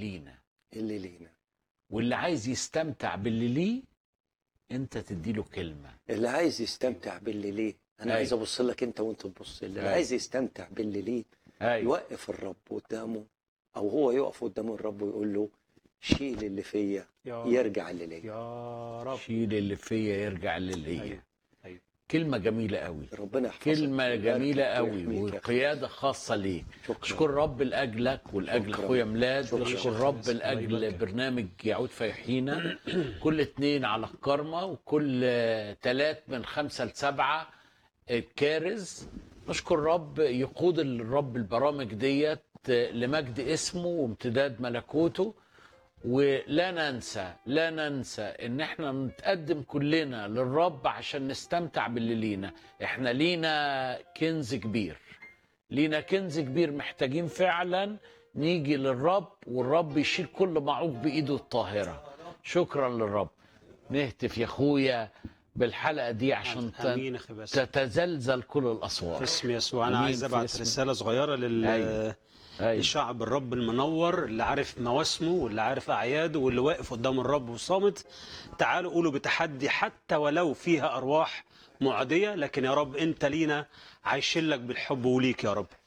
لينا اللي لينا واللي عايز يستمتع باللي ليه انت تديله كلمه اللي عايز يستمتع باللي ليه انا أيوة. عايز ابص لك انت وانت تبص لي اللي أيوة. عايز يستمتع باللي ليه ايوه يوقف الرب قدامه او هو يقف قدام الرب ويقول له شيل اللي فيا يا يرجع اللي ليا يا رب شيل اللي فيا يرجع للي هي أيوة. أيوة. كلمه جميله قوي ربنا يحفظك كلمه ويباركك جميله قوي ويحميك يا أخي. وقياده خاصه ليك شكرا اشكر رب لاجلك ولاجل شكراً. اخويا ميلاد شكراً. اشكر رب لاجل يباركك. برنامج يعود فيحيينا كل اتنين على الكرمة وكل تلات من خمسة لسبعة كارز نشكر رب يقود الرب البرامج ديت لمجد اسمه وامتداد ملكوته ولا ننسى لا ننسى ان احنا نتقدم كلنا للرب عشان نستمتع باللي لينا احنا لينا كنز كبير لينا كنز كبير محتاجين فعلا نيجي للرب والرب يشيل كل معوق بايده الطاهره شكرا للرب نهتف يا اخويا بالحلقه دي عشان ت- امين اخي باسم تتزلزل كل في الاصوات اسم يسوع انا أمين عايز في ابعت اسم- رساله صغيره لل أيوة. أيوة. لشعب الرب المنور اللي عارف مواسمه واللي عارف اعياده واللي واقف قدام الرب وصامت تعالوا قولوا بتحدي حتى ولو فيها ارواح معديه لكن يا رب انت لينا عايشين لك بالحب وليك يا رب